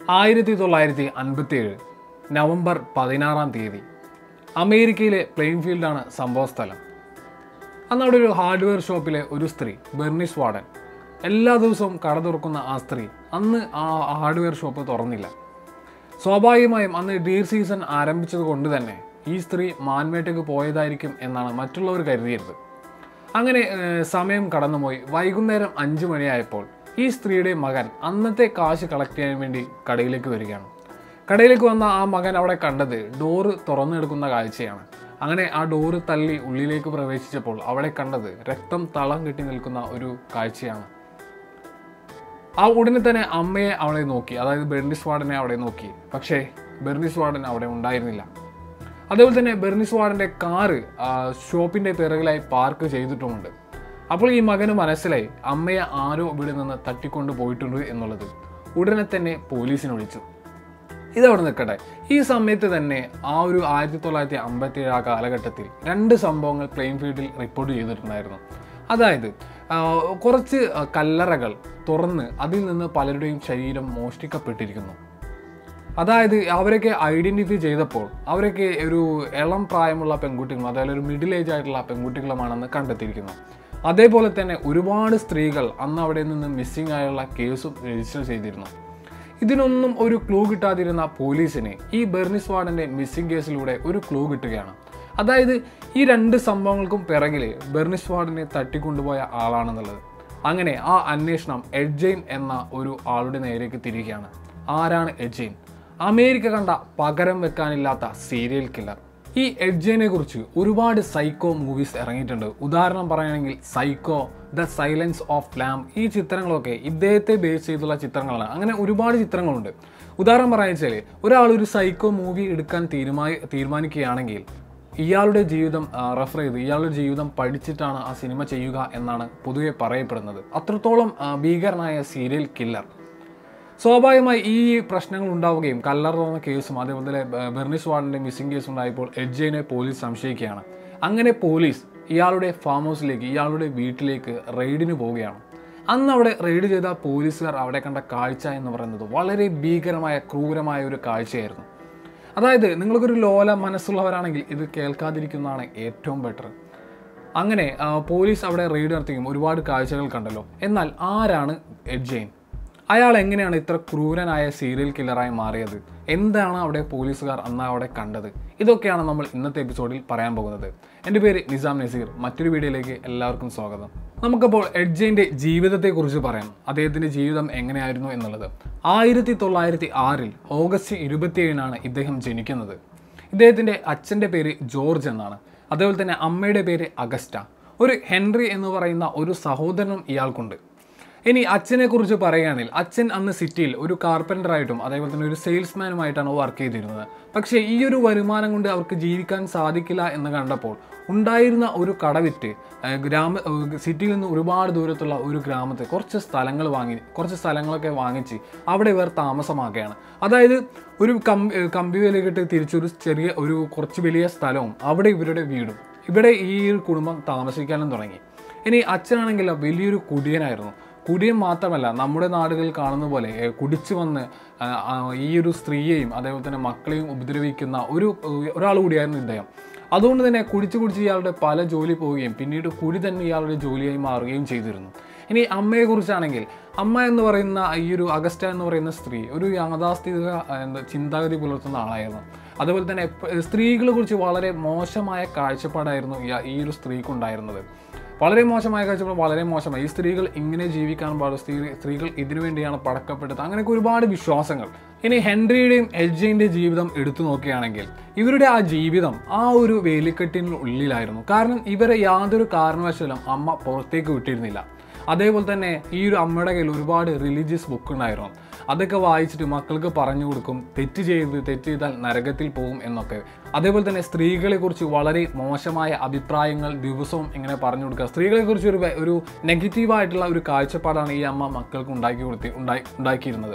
ആയിരത്തി തൊള്ളായിരത്തി അൻപത്തിയേഴ് നവംബർ പതിനാറാം തീയതി അമേരിക്കയിലെ പ്ലെയിൻഫീൽഡാണ് സംഭവ സ്ഥലം അന്ന് അവിടെ ഒരു ഹാർഡ്വെയർ ഷോപ്പിലെ ഒരു സ്ത്രീ ബെർണിസ് വാർഡൻ എല്ലാ ദിവസവും കട തുറക്കുന്ന ആ സ്ത്രീ അന്ന് ആ ഹാർഡ്വെയർ ഷോപ്പ് തുറന്നില്ല സ്വാഭാവികമായും അന്ന് ഡീർ സീസൺ ആരംഭിച്ചത് കൊണ്ട് തന്നെ ഈ സ്ത്രീ മാൻവേട്ടയ്ക്ക് പോയതായിരിക്കും എന്നാണ് മറ്റുള്ളവർ കരുതിയത് അങ്ങനെ ഏഹ്, സമയം കടന്നുപോയി വൈകുന്നേരം അഞ്ചു മണിയായപ്പോൾ ഈ സ്ത്രീയുടെ മകൻ അന്നത്തെ കാശ് കളക്ട് ചെയ്യാൻ വേണ്ടി കടയിലേക്ക് വരികയാണ് കടയിലേക്ക് വന്ന ആ മകൻ അവിടെ കണ്ടത് ഡോറ് തുറന്നെടുക്കുന്ന കാഴ്ചയാണ് അങ്ങനെ ആ ഡോറ് തള്ളി ഉള്ളിലേക്ക് പ്രവേശിച്ചപ്പോൾ അവിടെ കണ്ടത് രക്തം തളം കെട്ടി നിൽക്കുന്ന ഒരു കാഴ്ചയാണ് ആ ഉടനെ തന്നെ അമ്മയെ അവളെ നോക്കി അതായത് ബെർണിസ് വാർഡനെ അവിടെ നോക്കി പക്ഷേ ബെർണിസ് വാർഡൻ അവിടെ ഉണ്ടായിരുന്നില്ല അതേപോലെ തന്നെ ബെർണിസ് വാർഡന്റെ കാറ് ആ, ഷോപ്പിന്റെ പിറകിലായി പാർക്ക് ചെയ്തിട്ടുമുണ്ട് അപ്പോൾ ഈ മകന് മനസ്സിലായി അമ്മയെ ആരോ ഇവിടെ നിന്ന് തട്ടിക്കൊണ്ട് പോയിട്ടുണ്ട് എന്നുള്ളത് ഉടനെ തന്നെ പോലീസിനെ വിളിച്ചു ഇതവിടെ നിൽക്കട്ടെ ഈ സമയത്ത് തന്നെ ആ ഒരു ആയിരത്തി തൊള്ളായിരത്തി അമ്പത്തി ഏഴ് ആ കാലഘട്ടത്തിൽ രണ്ട് സംഭവങ്ങൾ പ്ലെയിൻ ഫീൽഡിൽ റിപ്പോർട്ട് ചെയ്തിട്ടുണ്ടായിരുന്നു അതായത് ആ, കുറച്ച് ആ, കല്ലറകൾ തുറന്ന് അതിൽ നിന്ന് പലരുടെയും ശരീരം മോഷ്ടിക്കപ്പെട്ടിരിക്കുന്നു അതായത് അവരൊക്കെ ഐഡന്റിഫൈ ചെയ്തപ്പോൾ അവരൊക്കെ ഒരു ഇളം പ്രായമുള്ള പെൺകുട്ടികളും അതായത് ഒരു മിഡിൽ ഏജ് ആയിട്ടുള്ള പെൺകുട്ടികളുമാണെന്ന് കണ്ടെത്തിയിരിക്കുന്നു അതേപോലെ തന്നെ ഒരുപാട് സ്ത്രീകൾ അന്ന് അവിടെ നിന്ന് മിസ്സിംഗ് ആയുള്ള കേസും രജിസ്റ്റർ ചെയ്തിരുന്നു ഇതിനൊന്നും ഒരു ക്ലൂ കിട്ടാതിരുന്ന പോലീസിന് ഈ ബെർണിസ് വാർഡന്റെ മിസ്സിംഗ് കേസിലൂടെ ഒരു ക്ലൂ കിട്ടുകയാണ് അതായത് ഈ രണ്ട് സംഭവങ്ങൾക്കും പിറകില് ബെർണിസ് വാർഡിനെ തട്ടിക്കൊണ്ടുപോയ ആളാണെന്നുള്ളത് അങ്ങനെ ആ അന്വേഷണം എഡ്ജൈൻ എന്ന ഒരു ആളുടെ നേരേക്ക് തിരികെയാണ് ആരാണ് എഡ്ജൈൻ അമേരിക്ക കണ്ട പകരം വെക്കാനില്ലാത്ത സീരിയൽ കില്ലർ ഈ എഡ്ജൈനെ കുറിച്ച് ഒരുപാട് സൈക്കോ മൂവീസ് ഇറങ്ങിയിട്ടുണ്ട് ഉദാഹരണം പറയുകയാണെങ്കിൽ psycho the silence of lamb ഈ ചിത്രങ്ങളൊക്കെ ഇദ്ദേഹത്തെ ബേസ് ചെയ്തുള്ള ചിത്രങ്ങളാണ് അങ്ങനെ ഒരുപാട് ചിത്രങ്ങളുണ്ട് ഉദാഹരണം പറയാന്ന് വെച്ചാൽ ഒരാൾ ഒരു സൈക്കോ മൂവി എടുക്കാൻ തീരുമാനി തീരുമാനിക്കുകയാണെങ്കിൽ ഇയാളുടെ ജീവിതം റെഫർ ചെയ്ത് ഇയാളുടെ ജീവിതം പഠിച്ചിട്ടാണ് ആ സിനിമ ചെയ്യുക എന്നാണ് പൊതുവെ പറയപ്പെടുന്നത് അത്രത്തോളം ആ, ഭീകരനായ സീരിയൽ കില്ലർ സ്വാഭാവികമായി ഈ പ്രശ്നങ്ങൾ ഉണ്ടാവുകയും കല്ലർ തുറന്ന കേസും അതേപോലെ തന്നെ ബെ- ബെർണിസ് വാർഡിന്റെ മിസ്സിംഗ് കേസ് ഉണ്ടായപ്പോൾ എഡ്ജയിനെ പോലീസ് സംശയിക്കുകയാണ് അങ്ങനെ പോലീസ് ഇയാളുടെ ഫാം ഹൗസിലേക്ക് ഇയാളുടെ വീട്ടിലേക്ക് റെയ്ഡിന് പോവുകയാണ് അന്ന് അവിടെ റെയ്ഡ് ചെയ്ത പോലീസുകാർ അവിടെ കണ്ട കാഴ്ച എന്ന് പറയുന്നത് വളരെ ഭീകരമായ ക്രൂരമായ ഒരു കാഴ്ചയായിരുന്നു അതായത് നിങ്ങൾക്കൊരു ലോല മനസ്സുള്ളവരാണെങ്കിൽ ഇത് കേൾക്കാതിരിക്കുന്നതാണ് ഏറ്റവും ബെറ്റർ അങ്ങനെ ആ, പോലീസ് അവിടെ റെയ്ഡ് നടത്തുകയും ഒരുപാട് കാഴ്ചകൾ കണ്ടല്ലോ എന്നാൽ ആരാണ് എഡ്ജൈൻ അയാൾ എങ്ങനെയാണ് ഇത്ര ക്രൂരനായ സീരിയൽ കില്ലറായി മാറിയത് എന്താണ് അവിടെ പോലീസുകാർ അന്ന് അവിടെ കണ്ടത് ഇതൊക്കെയാണ് നമ്മൾ ഇന്നത്തെ എപ്പിസോഡിൽ പറയാൻ പോകുന്നത് എൻ്റെ പേര് നിസാം നസീർ മറ്റൊരു വീഡിയോയിലേക്ക് എല്ലാവർക്കും സ്വാഗതം നമുക്കപ്പോൾ എഡ്ജൈൻ്റെ ജീവിതത്തെക്കുറിച്ച് പറയാം അദ്ദേഹത്തിൻ്റെ ജീവിതം എങ്ങനെയായിരുന്നു എന്നുള്ളത് ആയിരത്തി തൊള്ളായിരത്തി ആറിൽ ഓഗസ്റ്റ് ഇരുപത്തിയേഴിനാണ് ഇദ്ദേഹം ജനിക്കുന്നത് ഇദ്ദേഹത്തിൻ്റെ അച്ഛൻ്റെ പേര് ജോർജ് എന്നാണ് അതേപോലെ തന്നെ അമ്മയുടെ പേര് അഗസ്റ്റ ഒരു ഹെൻറി എന്ന് പറയുന്ന ഒരു സഹോദരനും ഇയാൾക്കുണ്ട് ഇനി അച്ഛനെ കുറിച്ച് പറയുകയാണെങ്കിൽ അച്ഛൻ അന്ന് സിറ്റിയിൽ ഒരു കാർപ്പൻ്ററായിട്ടും അതേപോലെ തന്നെ ഒരു സെയിൽസ്മാനുമായിട്ടാണ് വർക്ക് ചെയ്തിരുന്നത് പക്ഷേ ഈ ഒരു വരുമാനം കൊണ്ട് അവർക്ക് ജീവിക്കാൻ സാധിക്കില്ല എന്ന് കണ്ടപ്പോൾ ഉണ്ടായിരുന്ന ഒരു കട വിറ്റ് ഏഹ്, ഗ്രാമ ഏഹ്, സിറ്റിയിൽ നിന്ന് ഒരുപാട് ദൂരത്തുള്ള ഒരു ഗ്രാമത്തിൽ കുറച്ച് സ്ഥലങ്ങൾ വാങ്ങി കുറച്ച് സ്ഥലങ്ങളൊക്കെ വാങ്ങിച്ച് അവിടെ ഇവർ താമസമാക്കുകയാണ് അതായത് ഒരു കമ്പി ഏഹ്, കമ്പി വിലകിട്ട് തിരിച്ചൊരു ചെറിയ ഒരു കുറച്ച് വലിയ സ്ഥലവും അവിടെ ഇവരുടെ വീടും ഇവിടെ ഈ ഒരു കുടുംബം താമസിക്കാനും തുടങ്ങി ഇനി അച്ഛനാണെങ്കിൽ വലിയൊരു കുടിയനായിരുന്നു കുടിയൻ മാത്രമല്ല നമ്മുടെ നാടുകളിൽ കാണുന്ന പോലെ ഏ, കുടിച്ചു വന്ന് ആ, ആ, ഈ ഒരു സ്ത്രീയെയും അതേപോലെ തന്നെ മക്കളെയും ഉപദ്രവിക്കുന്ന ഒരു ഒരാൾ കൂടിയായിരുന്നു ഇദ്ദേഹം അതുകൊണ്ട് തന്നെ കുടിച്ചു കുടിച്ച് ഇയാളുടെ പല ജോലി പോവുകയും പിന്നീട് കുടി തന്നെ ഇയാളുടെ ജോലിയായി മാറുകയും ചെയ്തിരുന്നു ഇനി അമ്മയെക്കുറിച്ചാണെങ്കിൽ അമ്മ എന്ന് പറയുന്ന ഈ ഒരു അഗസ്റ്റ എന്ന് പറയുന്ന സ്ത്രീ ഒരു യാഥാസ്ഥിതിക ആ, എന്താ ചിന്താഗതി പുലർത്തുന്ന ആളായിരുന്നു അതുപോലെ തന്നെ സ്ത്രീകളെ കുറിച്ച് വളരെ മോശമായ കാഴ്ചപ്പാടായിരുന്നു ഈ- ഈ ഒരു സ്ത്രീക്കുണ്ടായിരുന്നത് വളരെ മോശമായ കാഴ്ചപ്പാട് വളരെ മോശമായി ഈ സ്ത്രീകൾ ഇങ്ങനെ ജീവിക്കാൻ പാടും സ്ത്രീ സ്ത്രീകൾ ഇതിനു വേണ്ടിയാണ് പടക്കപ്പെട്ടത് അങ്ങനെയൊക്കെ ഒരുപാട് വിശ്വാസങ്ങൾ ഇനി ഹെൻറിയുടെയും എൽജയിൻ്റെ ജീവിതം എടുത്തു നോക്കുകയാണെങ്കിൽ ഇവരുടെ ആ ജീവിതം ആ ഒരു വേലിക്കെട്ടിന് ഉള്ളിലായിരുന്നു കാരണം ഇവരെ യാതൊരു കാരണവശാലും അമ്മ പുറത്തേക്ക് വിട്ടിരുന്നില്ല അതേപോലെ തന്നെ ഈ ഒരു അമ്മയുടെ കയ്യിൽ ഒരുപാട് റിലീജിയസ് ബുക്ക് ഉണ്ടായിരുന്നു അതൊക്കെ വായിച്ചിട്ട് മക്കൾക്ക് പറഞ്ഞു കൊടുക്കും തെറ്റ് ചെയ്ത് തെറ്റ് ചെയ്താൽ നരകത്തിൽ പോകും എന്നൊക്കെ അതേപോലെ തന്നെ സ്ത്രീകളെ കുറിച്ച് വളരെ മോശമായ അഭിപ്രായങ്ങൾ ദിവസവും ഇങ്ങനെ പറഞ്ഞു കൊടുക്കുക സ്ത്രീകളെ കുറിച്ച് ഒരു വെ- ഒരു നെഗറ്റീവായിട്ടുള്ള ഒരു കാഴ്ചപ്പാടാണ് ഈ അമ്മ മക്കൾക്ക് ഉണ്ടാക്കി കൊടുത്തി ഉണ്ടായി ഉണ്ടാക്കിയിരുന്നത്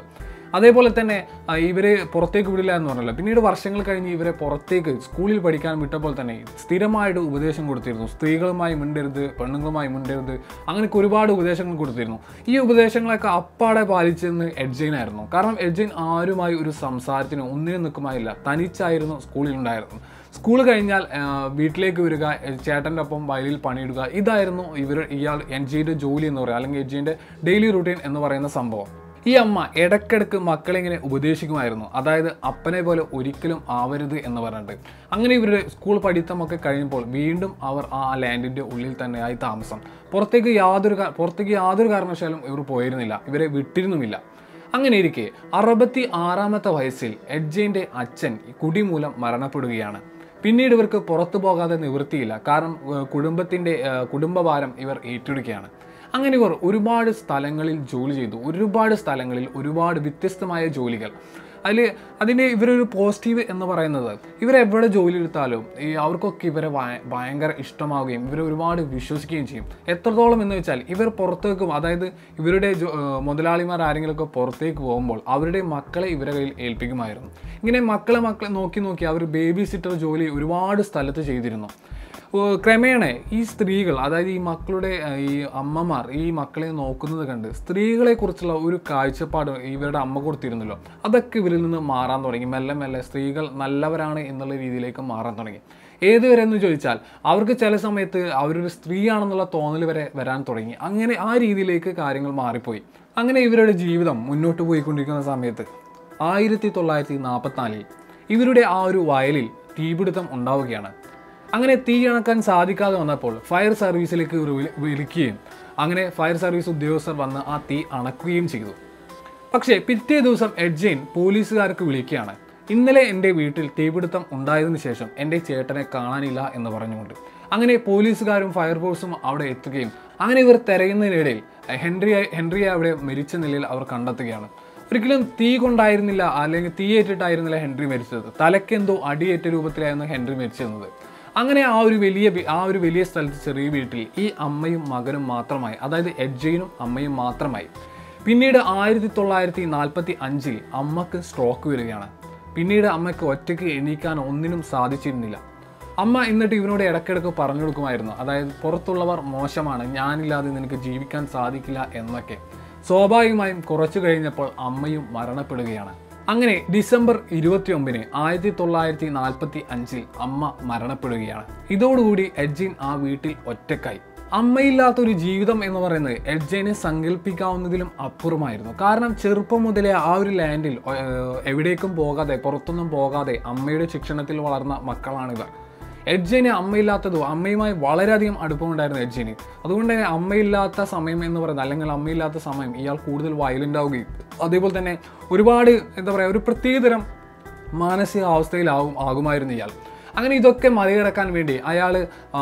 അതേപോലെ തന്നെ ആ, ഇവരെ പുറത്തേക്ക് വിടില്ല എന്ന് പറഞ്ഞല്ലോ പിന്നീട് വർഷങ്ങൾ കഴിഞ്ഞ് ഇവരെ പുറത്തേക്ക് സ്കൂളിൽ പഠിക്കാൻ വിട്ടപ്പോൾ തന്നെ സ്ഥിരമായിട്ട് ഉപദേശം കൊടുത്തിരുന്നു സ്ത്രീകളുമായി മിണ്ടരുത് പെണ്ണുങ്ങളുമായി മിണ്ടരുത് അങ്ങനെയൊക്കെ ഒരുപാട് ഉപദേശങ്ങൾ കൊടുത്തിരുന്നു ഈ ഉപദേശങ്ങളൊക്കെ അപ്പാടെ പാലിച്ചെന്ന് എഡ്ജൈനായിരുന്നു കാരണം എഡ്ജൈൻ ആരുമായി ഒരു സംസാരത്തിന് ഒന്നിനും നിൽക്കുമായില്ല തനിച്ചായിരുന്നു സ്കൂളിൽ ഉണ്ടായിരുന്നു സ്കൂൾ കഴിഞ്ഞാൽ ആ, വീട്ടിലേക്ക് വരിക ചേട്ടൻ്റെ ഒപ്പം വയലിൽ പണിയിടുക ഇതായിരുന്നു ഇവർ ഇയാൾ എൻജിയുടെ ജോലി എന്ന് പറയുക അല്ലെങ്കിൽ എൻജിൻ്റെ ഡെയിലി റുട്ടീൻ എന്ന് പറയുന്ന സംഭവം ഈ അമ്മ ഇടയ്ക്കിടയ്ക്ക് മക്കളെ ഇങ്ങനെ ഉപദേശിക്കുമായിരുന്നു അതായത് അപ്പനെ പോലെ ഒരിക്കലും ആവരുത് എന്ന് പറഞ്ഞിട്ട് അങ്ങനെ ഇവരുടെ സ്കൂൾ പഠിത്തമൊക്കെ കഴിയുമ്പോൾ വീണ്ടും അവർ ആ ലാൻഡിൻ്റെ ഉള്ളിൽ തന്നെയായി താമസം പുറത്തേക്ക് യാതൊരു കാ- പുറത്തേക്ക് യാതൊരു കാരണവശാലും ഇവർ പോയിരുന്നില്ല ഇവരെ വിട്ടിരുന്നുമില്ല അങ്ങനെ ഇരിക്കെ അറുപത്തി ആറാമത്തെ വയസ്സിൽ എഡ്ജയിൻ്റെ അച്ഛൻ കുടിമൂലം മരണപ്പെടുകയാണ് പിന്നീട് ഇവർക്ക് പുറത്തു പോകാതെ നിവൃത്തിയില്ല കാരണം ഏഹ്, കുടുംബത്തിൻ്റെ ഏഹ്, കുടുംബഭാരം ഇവർ ഏറ്റെടുക്കുകയാണ് അങ്ങനെ ഇവർ ഒരുപാട് സ്ഥലങ്ങളിൽ ജോലി ചെയ്തു ഒരുപാട് സ്ഥലങ്ങളിൽ ഒരുപാട് വ്യത്യസ്തമായ ജോലികൾ അതിൽ അതിൻ്റെ ഇവരൊരു പോസിറ്റീവ് എന്ന് പറയുന്നത് ഇവരെവിടെ ജോലി എടുത്താലും ഈ അവർക്കൊക്കെ ഇവരെ ഭയ- ഭയങ്കര ഇഷ്ടമാവുകയും ഇവരെ ഒരുപാട് വിശ്വസിക്കുകയും ചെയ്യും എത്രത്തോളം എന്ന് വെച്ചാൽ ഇവർ പുറത്തേക്കും അതായത് ഇവരുടെ ജോ- ഏഹ് മുതലാളിമാർ ആരെങ്കിലുമൊക്കെ പുറത്തേക്ക് പോകുമ്പോൾ അവരുടെ മക്കളെ ഇവരെ കയ്യിൽ ഏൽപ്പിക്കുമായിരുന്നു ഇങ്ങനെ മക്കളെ മക്കളെ നോക്കി നോക്കി അവർ ബേബി സിറ്റർ ജോലി ഒരുപാട് സ്ഥലത്ത് ചെയ്തിരുന്നു ഏഹ് ക്രമേണ ഈ സ്ത്രീകൾ അതായത് ഈ മക്കളുടെ ഏഹ്, ഈ അമ്മമാർ ഈ മക്കളെ നോക്കുന്നത് കണ്ട് സ്ത്രീകളെ കുറിച്ചുള്ള ഒരു കാഴ്ചപ്പാട് ഇവരുടെ അമ്മ കൊടുത്തിരുന്നല്ലോ അതൊക്കെ ഇവരിൽ നിന്ന് മാറാൻ തുടങ്ങി മെല്ലെ മെല്ലെ സ്ത്രീകൾ നല്ലവരാണ് എന്നുള്ള രീതിയിലേക്ക് മാറാൻ തുടങ്ങി ഏതുവരെ എന്ന് ചോദിച്ചാൽ അവർക്ക് ചില സമയത്ത് അവരൊരു സ്ത്രീയാണെന്നുള്ള തോന്നൽ വരെ വരാൻ തുടങ്ങി അങ്ങനെ ആ രീതിയിലേക്ക് കാര്യങ്ങൾ മാറിപ്പോയി അങ്ങനെ ഇവരുടെ ജീവിതം മുന്നോട്ട് പോയിക്കൊണ്ടിരിക്കുന്ന സമയത്ത് ആയിരത്തി തൊള്ളായിരത്തി നാൽപ്പത്തിനാലിൽ ഇവരുടെ ആ ഒരു വയലിൽ തീപിടുത്തം ഉണ്ടാവുകയാണ് അങ്ങനെ തീ അണക്കാൻ സാധിക്കാതെ വന്നപ്പോൾ ഫയർ സർവീസിലേക്ക് ഇവർ വിളി- വിളിക്കുകയും അങ്ങനെ ഫയർ സർവീസ് ഉദ്യോഗസ്ഥർ വന്ന് ആ തീ അണക്കുകയും ചെയ്തു പക്ഷേ പിറ്റേ ദിവസം എഡ്ജൈൻ പോലീസുകാർക്ക് വിളിക്കുകയാണ് ഇന്നലെ എൻ്റെ വീട്ടിൽ തീപിടുത്തം ഉണ്ടായതിനു ശേഷം എൻ്റെ ചേട്ടനെ കാണാനില്ല എന്ന് പറഞ്ഞുകൊണ്ട് അങ്ങനെ പോലീസുകാരും ഫയർഫോഴ്സും അവിടെ എത്തുകയും അങ്ങനെ ഇവർ തെരയുന്നതിനിടയിൽ ഹെൻറി ഹെൻറിയെ അവിടെ മരിച്ച നിലയിൽ അവർ കണ്ടെത്തുകയാണ് ഒരിക്കലും തീ കൊണ്ടായിരുന്നില്ല അല്ലെങ്കിൽ തീയേറ്റിട്ടായിരുന്നില്ല ഹെൻറി മരിച്ചത് തലക്കെന്തോ അടിയേറ്റ രൂപത്തിലായിരുന്നു ഹെൻറി മരിച്ചിരുന്നത് അങ്ങനെ ആ ഒരു വലിയ വി- ആ ഒരു വലിയ സ്ഥലത്ത് ചെറിയ വീട്ടിൽ ഈ അമ്മയും മകനും മാത്രമായി അതായത് എഡ്ജയിനും അമ്മയും മാത്രമായി പിന്നീട് ആയിരത്തി തൊള്ളായിരത്തി നാൽപ്പത്തി അഞ്ചിൽ അമ്മക്ക് സ്ട്രോക്ക് വരികയാണ് പിന്നീട് അമ്മയ്ക്ക് ഒറ്റയ്ക്ക് എണീക്കാൻ ഒന്നിനും സാധിച്ചിരുന്നില്ല അമ്മ എന്നിട്ട് ഇവനോട് ഇടയ്ക്കിടയ്ക്ക് പറഞ്ഞു കൊടുക്കുമായിരുന്നു അതായത് പുറത്തുള്ളവർ മോശമാണ് ഞാനില്ലാതെ നിനക്ക് ജീവിക്കാൻ സാധിക്കില്ല എന്നൊക്കെ സ്വാഭാവികമായും കുറച്ചു കഴിഞ്ഞപ്പോൾ അമ്മയും മരണപ്പെടുകയാണ് അങ്ങനെ ഡിസംബർ ഇരുപത്തി ഒമ്പതിന് ആയിരത്തി തൊള്ളായിരത്തി നാൽപ്പത്തി അഞ്ചിൽ അമ്മ മരണപ്പെടുകയാണ് ഇതോടുകൂടി എഡ്ജിൻ ആ വീട്ടിൽ ഒറ്റക്കായി അമ്മയില്ലാത്തൊരു ജീവിതം എന്ന് പറയുന്നത് എഡ്ജനെ സങ്കല്പിക്കാവുന്നതിലും അപ്പുറമായിരുന്നു കാരണം ചെറുപ്പം മുതലേ ആ ഒരു ലാൻഡിൽ ഏഹ്, എവിടേക്കും പോകാതെ പുറത്തൊന്നും പോകാതെ അമ്മയുടെ ശിക്ഷണത്തിൽ വളർന്ന മക്കളാണിവർ എഡ്ജിന് അമ്മയില്ലാത്തതോ അമ്മയുമായി വളരെയധികം അടുപ്പമുണ്ടായിരുന്നു എഡ്ജിന് അതുകൊണ്ട് തന്നെ അമ്മയില്ലാത്ത സമയം എന്ന് പറയുന്നത് അല്ലെങ്കിൽ അമ്മയില്ലാത്ത സമയം ഇയാൾ കൂടുതൽ വയലൻ്റ് ആവുകയും അതേപോലെ തന്നെ ഒരുപാട് എന്താ പറയുക ഒരു പ്രത്യേകതരം മാനസികാവസ്ഥയിലാവും ആകുമായിരുന്നു ഇയാൾ അങ്ങനെ ഇതൊക്കെ മറികടക്കാൻ വേണ്ടി അയാൾ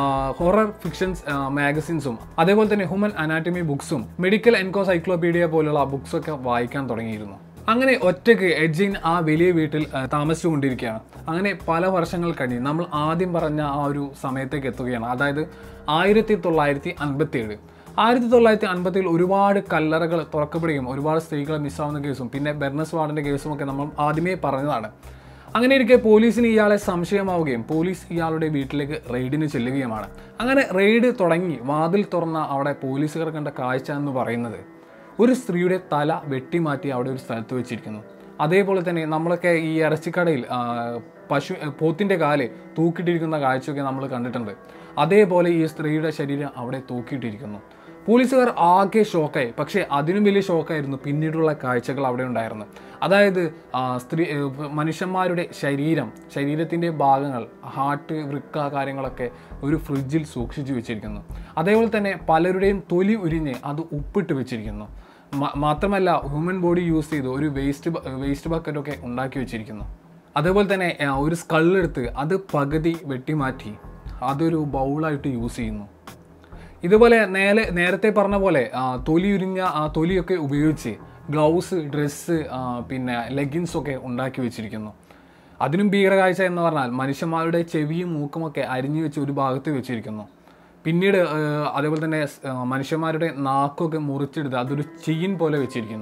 ഹൊറർ ഫിക്ഷൻസ് മാഗസിൻസും അതേപോലെ തന്നെ ഹ്യൂമൻ അനാറ്റമി ബുക്സും മെഡിക്കൽ എൻകോസൈക്ലോപീഡിയ പോലുള്ള ബുക്സൊക്കെ വായിക്കാൻ തുടങ്ങിയിരുന്നു അങ്ങനെ ഒറ്റയ്ക്ക് എഡ്ജിൻ ആ വലിയ വീട്ടിൽ ആ, താമസിച്ചുകൊണ്ടിരിക്കുകയാണ് അങ്ങനെ പല വർഷങ്ങൾ കഴിഞ്ഞ് നമ്മൾ ആദ്യം പറഞ്ഞ ആ ഒരു സമയത്തേക്ക് എത്തുകയാണ് അതായത് ആയിരത്തി തൊള്ളായിരത്തി അൻപത്തി ഏഴ് ആയിരത്തി തൊള്ളായിരത്തി അൻപത്തിയിൽ ഒരുപാട് കല്ലറകൾ തുറക്കപ്പെടുകയും ഒരുപാട് സ്ത്രീകളെ മിസ്സാവുന്ന കേസും പിന്നെ ബെർണസ് വാർഡിൻ്റെ കേസും ഒക്കെ നമ്മൾ ആദ്യമേ പറഞ്ഞതാണ് അങ്ങനെ ഇരിക്കെ പോലീസിന് ഇയാളെ സംശയമാവുകയും പോലീസ് ഇയാളുടെ വീട്ടിലേക്ക് റെയ്ഡിന് ചെല്ലുകയുമാണ് അങ്ങനെ റെയ്ഡ് തുടങ്ങി വാതിൽ തുറന്ന അവിടെ പോലീസുകാർ കണ്ട കാഴ്ച എന്ന് പറയുന്നത് ഒരു സ്ത്രീയുടെ തല വെട്ടിമാറ്റി അവിടെ ഒരു സ്ഥലത്ത് വെച്ചിരിക്കുന്നു അതേപോലെ തന്നെ നമ്മളൊക്കെ ഈ ഇറച്ചിക്കടയിൽ ആ, പശു പോത്തിൻ്റെ കാല് തൂക്കിയിട്ടിരിക്കുന്ന കാഴ്ചയൊക്കെ നമ്മൾ കണ്ടിട്ടുണ്ട് അതേപോലെ ഈ സ്ത്രീയുടെ ശരീരം അവിടെ തൂക്കിയിട്ടിരിക്കുന്നു പോലീസുകാർ ആകെ ഷോക്കായി പക്ഷേ അതിനും വലിയ ഷോക്കായിരുന്നു പിന്നീടുള്ള കാഴ്ചകൾ അവിടെ ഉണ്ടായിരുന്നു അതായത് ആ, സ്ത്രീ ഏഹ്, മനുഷ്യന്മാരുടെ ശരീരം ശരീരത്തിൻ്റെ ഭാഗങ്ങൾ ഹാർട്ട് വൃക്ക കാര്യങ്ങളൊക്കെ ഒരു ഫ്രിഡ്ജിൽ സൂക്ഷിച്ചു വെച്ചിരിക്കുന്നു അതേപോലെ തന്നെ പലരുടെയും തൊലി ഉരിഞ്ഞ് അത് ഉപ്പിട്ട് വെച്ചിരിക്കുന്നു മ- മാത്രമല്ല ഹ്യൂമൻ ബോഡി യൂസ് ചെയ്ത് ഒരു വേസ്റ്റ് വേസ്റ്റ് ബക്കറ്റൊക്കെ ഉണ്ടാക്കി വെച്ചിരിക്കുന്നു അതേപോലെ തന്നെ ആ, ഒരു സ്കള്ളെടുത്ത് അത് പകുതി വെട്ടിമാറ്റി അതൊരു ബൗളായിട്ട് യൂസ് ചെയ്യുന്നു ഇതുപോലെ നേരെ നേരത്തെ പറഞ്ഞ പോലെ ആ, തൊലി ഉരിഞ്ഞ ആ തൊലിയൊക്കെ ഉപയോഗിച്ച് ഗ്ലൗസ് ഡ്രസ്സ് പിന്നെ ലെഗിൻസ് ഒക്കെ ഉണ്ടാക്കി വെച്ചിരിക്കുന്നു അതിനും ഭീകരകാഴ്ച എന്ന് പറഞ്ഞാൽ മനുഷ്യന്മാരുടെ ചെവിയും മൂക്കുമൊക്കെ അരിഞ്ഞു വെച്ച് ഒരു ഭാഗത്ത് വെച്ചിരിക്കുന്നു പിന്നീട് ആ, അതേപോലെ തന്നെ സ്- ആ, മനുഷ്യന്മാരുടെ നാക്കൊക്കെ മുറിച്ചെടുത്ത് അതൊരു ചെയിൻ പോലെ വെച്ചിരിക്കുന്നു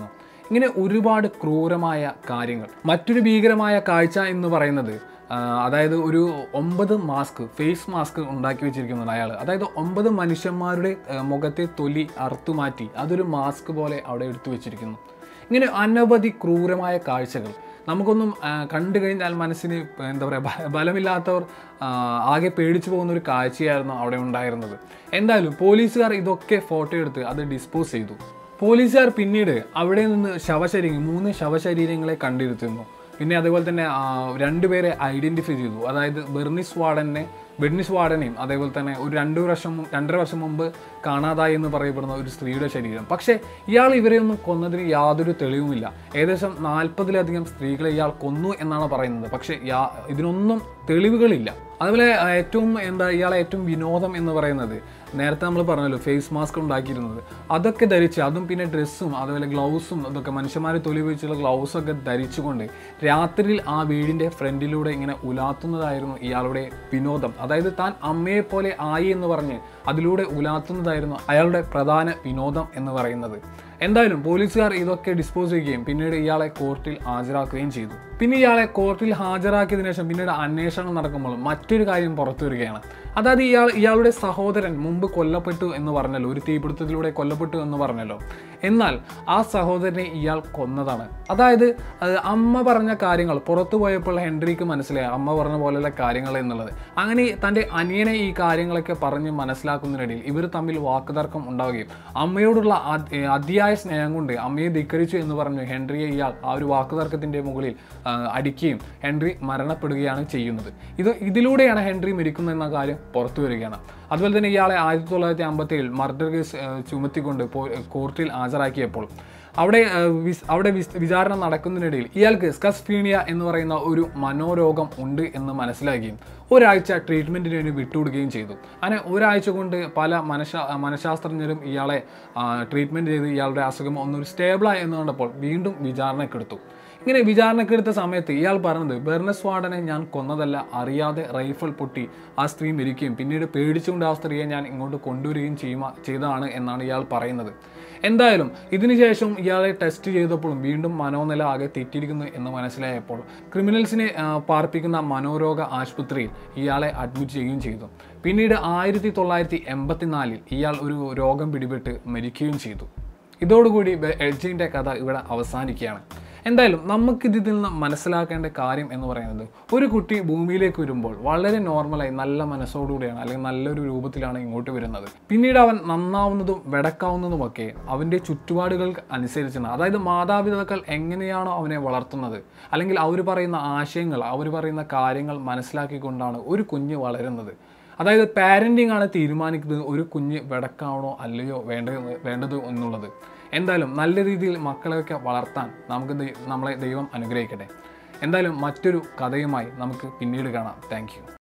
ഇങ്ങനെ ഒരുപാട് ക്രൂരമായ കാര്യങ്ങൾ മറ്റൊരു ഭീകരമായ കാഴ്ച എന്ന് പറയുന്നത് ആ, അതായത് ഒരു ഒമ്പത് മാസ്ക് ഫേസ് മാസ്ക് ഉണ്ടാക്കി വെച്ചിരിക്കുന്നുണ്ട് അയാൾ അതായത് ഒമ്പത് മനുഷ്യന്മാരുടെ ആ, മുഖത്തെ തൊലി അറുത്തു മാറ്റി അതൊരു മാസ്ക് പോലെ അവിടെ എടുത്തു വെച്ചിരിക്കുന്നു ഇങ്ങനെ അനവധി ക്രൂരമായ കാഴ്ചകൾ നമുക്കൊന്നും ആ, കണ്ടു കഴിഞ്ഞാൽ മനസ്സിന് എന്താ പറയുക ബലമില്ലാത്തവർ ആ, ആകെ പേടിച്ചു പോകുന്ന ഒരു കാഴ്ചയായിരുന്നു അവിടെ ഉണ്ടായിരുന്നത് എന്തായാലും പോലീസുകാർ ഇതൊക്കെ ഫോട്ടോ എടുത്ത് അത് ഡിസ്പോസ് ചെയ്തു പോലീസുകാർ പിന്നീട് അവിടെ നിന്ന് ശവശരീരം മൂന്ന് ശവശരീരങ്ങളെ കണ്ടിരുത്തുന്നു പിന്നെ അതുപോലെ തന്നെ ആ, രണ്ടുപേരെ ഐഡന്റിഫൈ ചെയ്തു അതായത് ബെർണിസ് വാർഡനെ ബെർണിസ് വാർഡനെയും അതേപോലെ തന്നെ ഒരു രണ്ടു വർഷം മു- രണ്ടര വർഷം മുമ്പ് കാണാതായി എന്ന് പറയപ്പെടുന്ന ഒരു സ്ത്രീയുടെ ശരീരം പക്ഷേ ഇയാൾ ഇവരെയൊന്നും കൊന്നതിന് യാതൊരു തെളിവുമില്ല ഏകദേശം നാൽപ്പതിലധികം സ്ത്രീകളെ ഇയാൾ കൊന്നു എന്നാണ് പറയുന്നത് പക്ഷേ യാ- ഇതിനൊന്നും തെളിവുകളില്ല അതുപോലെ ആ, ഏറ്റവും എന്താ ഇയാളെ ഏറ്റവും വിനോദം എന്ന് പറയുന്നത് നേരത്തെ നമ്മൾ പറഞ്ഞല്ലോ ഫേസ് മാസ്ക് ഉണ്ടാക്കിയിരുന്നത് അതൊക്കെ ധരിച്ച് അതും പിന്നെ ഡ്രസ്സും അതുപോലെ ഗ്ലൗസും അതൊക്കെ മനുഷ്യന്മാരെ തൊലി വെച്ചുള്ള ഗ്ലൗസൊക്കെ ധരിച്ചുകൊണ്ട് രാത്രിയിൽ ആ വീടിൻ്റെ ഫ്രണ്ടിലൂടെ ഇങ്ങനെ ഉലാത്തുന്നതായിരുന്നു ഇയാളുടെ വിനോദം അതായത് താൻ അമ്മയെ പോലെ ആയി എന്ന് പറഞ്ഞ് അതിലൂടെ ഉലാത്തുന്നതായിരുന്നു അയാളുടെ പ്രധാന വിനോദം എന്ന് പറയുന്നത് എന്തായാലും പോലീസുകാർ ഇതൊക്കെ ഡിസ്പോസ് ചെയ്യുകയും പിന്നീട് ഇയാളെ കോർട്ടിൽ ഹാജരാക്കുകയും ചെയ്തു പിന്നെ ഇയാളെ കോർട്ടിൽ ഹാജരാക്കിയതിനു ശേഷം പിന്നീട് അന്വേഷണം നടക്കുമ്പോൾ മറ്റൊരു കാര്യം പുറത്തു വരികയാണ് അതായത് ഇയാൾ ഇയാളുടെ സഹോദരൻ മുമ്പ് കൊല്ലപ്പെട്ടു എന്ന് പറഞ്ഞല്ലോ ഒരു തീപിടുത്തത്തിലൂടെ കൊല്ലപ്പെട്ടു എന്ന് പറഞ്ഞല്ലോ എന്നാൽ ആ സഹോദരനെ ഇയാൾ കൊന്നതാണ് അതായത് അത് അമ്മ പറഞ്ഞ കാര്യങ്ങൾ പുറത്തു പോയപ്പോൾ ഹെൻറിക്ക് മനസ്സിലായി അമ്മ പറഞ്ഞ പോലെയുള്ള കാര്യങ്ങൾ എന്നുള്ളത് അങ്ങനെ തൻ്റെ അനിയനെ ഈ കാര്യങ്ങളൊക്കെ പറഞ്ഞ് മനസ്സിലാക്കുന്നതിനിടയിൽ ഇവർ തമ്മിൽ വാക്കുതർക്കം ഉണ്ടാവുകയും അമ്മയോടുള്ള അ- ഏ, അതിയായ സ്നേഹം കൊണ്ട് അമ്മയെ ധിക്കരിച്ചു എന്ന് പറഞ്ഞ് ഹെൻറിയെ ഇയാൾ ആ ഒരു വാക്കുതർക്കത്തിൻ്റെ മുകളിൽ ആ, അടിക്കുകയും ഹെൻറി മരണപ്പെടുകയാണ് ചെയ്യുന്നത് ഇത് ഇതിലൂടെയാണ് ഹെൻറി മരിക്കുന്നത് എന്ന കാര്യം പുറത്തു വരികയാണ് അതുപോലെ തന്നെ ഇയാളെ ആയിരത്തി തൊള്ളായിരത്തി അമ്പത്തി ഏഴിൽ മർഡർ കേസ് ആ, ചുമത്തിക്കൊണ്ട് പോ- കോർട്ടിൽ ഹാജരാക്കിയപ്പോൾ അവിടെ ആ, വിസ്- അവിടെ വിസ്- വിചാരണ നടക്കുന്നതിനിടയിൽ ഇയാൾക്ക് സ്കസ്ഫീണിയ എന്ന് പറയുന്ന ഒരു മനോരോഗം ഉണ്ട് എന്ന് മനസ്സിലാക്കുകയും ഒരാഴ്ച ട്രീറ്റ്മെൻറ്റിന് വേണ്ടി വിട്ടുകൊടുക്കുകയും ചെയ്തു അങ്ങനെ ഒരാഴ്ച കൊണ്ട് പല മനഃശാ മനഃശാസ്ത്രജ്ഞരും ഇയാളെ ട്രീറ്റ്മെൻറ്റ് ചെയ്ത് ഇയാളുടെ അസുഖം ഒന്നൊരു സ്റ്റേബിളായി എന്ന് കണ്ടപ്പോൾ വീണ്ടും വിചാരണക്കെടുത്തു ഇങ്ങനെ വിചാരണക്കെടുത്ത സമയത്ത് ഇയാൾ പറഞ്ഞത് ബെർണസ് വാർഡനെ ഞാൻ കൊന്നതല്ല അറിയാതെ റൈഫിൾ പൊട്ടി ആ സ്ത്രീ മരിക്കുകയും പിന്നീട് പേടിച്ചുകൊണ്ട് ആ സ്ത്രീയെ ഞാൻ ഇങ്ങോട്ട് കൊണ്ടുവരികയും ചെയ്യുക ചെയ്തതാണ് എന്നാണ് ഇയാൾ പറയുന്നത് എന്തായാലും ഇതിനുശേഷം ഇയാളെ ടെസ്റ്റ് ചെയ്തപ്പോഴും വീണ്ടും മനോനില ആകെ തെറ്റിയിരിക്കുന്നു എന്ന് മനസ്സിലായപ്പോൾ ക്രിമിനൽസിനെ ആ, പാർപ്പിക്കുന്ന മനോരോഗ ആശുപത്രിയിൽ ഇയാളെ അഡ്മിറ്റ് ചെയ്യുകയും ചെയ്തു പിന്നീട് ആയിരത്തി തൊള്ളായിരത്തി എൺപത്തിനാലിൽ ഇയാൾ ഒരു രോഗം പിടിപെട്ട് മരിക്കുകയും ചെയ്തു ഇതോടുകൂടി എഡ്ജിൻ്റെ കഥ ഇവിടെ അവസാനിക്കുകയാണ് എന്തായാലും നമുക്കിതിൽ നിന്ന് മനസ്സിലാക്കേണ്ട കാര്യം എന്ന് പറയുന്നത് ഒരു കുട്ടി ഭൂമിയിലേക്ക് വരുമ്പോൾ വളരെ നോർമലായി നല്ല മനസ്സോടുകൂടിയാണ് അല്ലെങ്കിൽ നല്ലൊരു രൂപത്തിലാണ് ഇങ്ങോട്ട് വരുന്നത് പിന്നീട് അവൻ നന്നാവുന്നതും വെടക്കാവുന്നതുമൊക്കെ അവൻ്റെ ചുറ്റുപാടുകൾക്ക് അനുസരിച്ചാണ് അതായത് മാതാപിതാക്കൾ എങ്ങനെയാണോ അവനെ വളർത്തുന്നത് അല്ലെങ്കിൽ അവർ പറയുന്ന ആശയങ്ങൾ അവർ പറയുന്ന കാര്യങ്ങൾ മനസ്സിലാക്കിക്കൊണ്ടാണ് ഒരു കുഞ്ഞ് വളരുന്നത് അതായത് പാരൻറ്റിങ് ആണ് തീരുമാനിക്കുന്നത് ഒരു കുഞ്ഞ് വെടക്കാവണോ അല്ലയോ വേണ്ടത് വേണ്ടത് എന്നുള്ളത് എന്തായാലും നല്ല രീതിയിൽ മക്കളെയൊക്കെ വളർത്താൻ നമുക്ക് ദൈ- നമ്മളെ ദൈവം അനുഗ്രഹിക്കട്ടെ എന്തായാലും മറ്റൊരു കഥയുമായി നമുക്ക് പിന്നീട് കാണാം താങ്ക്